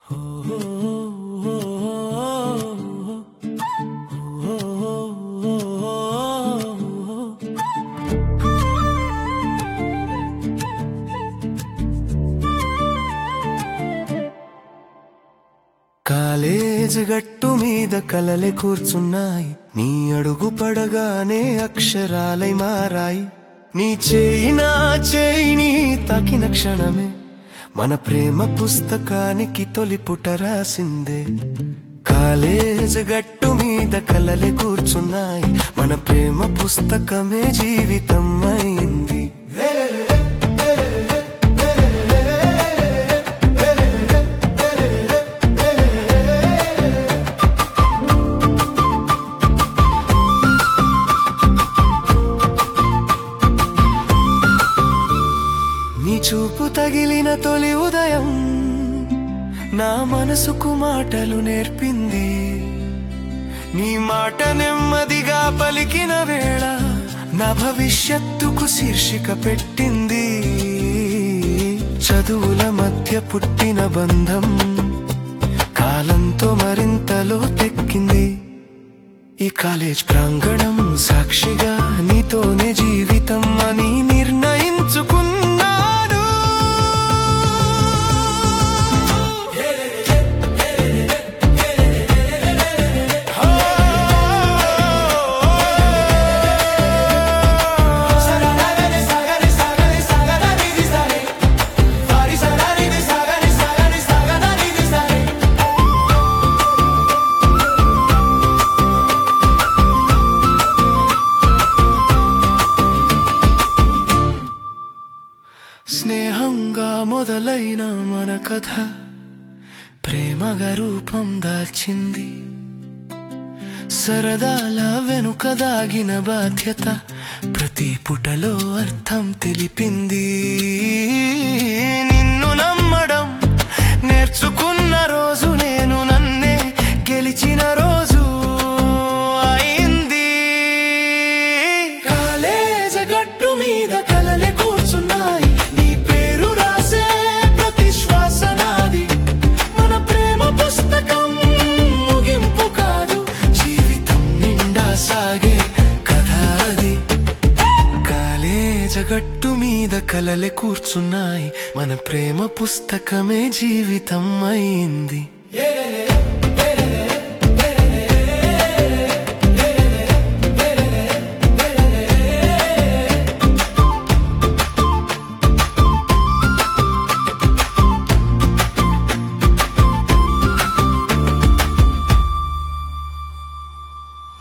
college గట్టు మీద కలలే కూర్చున్నాయి నీ అడుగు పడగానే అక్షరాలై మారాయి నీ చేయి నా చేయిని తాకిన క్షణమే మన ప్రేమ పుస్తకానికి తొలి పుట రాసిందే కాలేజ్ గట్టు మీద కలలే కూర్చున్నాయి మన ప్రేమ పుస్తకమే జీవితం అయింది నీ చూపు తగిలిన తొలి ఉదయం నా మనసుకు మాటలు నేర్పింది నీ మాట నెమ్మదిగా పలికిన వేళ నా భవిష్యత్తుకు శీర్షిక పెట్టింది చదువుల మధ్య పుట్టిన బంధం కాలంతో మరింతలో తెక్కింది ఈ కాలేజ్ ప్రాంగణం సాక్షిగా నీతోనే జీవితం అని నిర్ణయించుకున్నాను స్నేహంగా మొదలైన మన కథ ప్రేమగా రూపం దాల్చింది సరదాల వెనుక దాగిన బాధ్యత ప్రతి పుటలో అర్థం తెలిపింది నిన్ను నమ్మడం నేర్చుకున్న రోజు నేను నన్నే గెలిచిన రోజు అయింది కాలేజ గట్టు మీద కలలే కూర్చున్నాయి నీ పేరు రాసే ప్రతి శ్వాస నాది మన ప్రేమ పుస్తకం ముగింపు కాదు జీవితం నిండా సాగే కథ అది కాలేజ గట్టు మీద కలలే కూర్చున్నాయి మన ప్రేమ పుస్తకమే జీవితం అయింది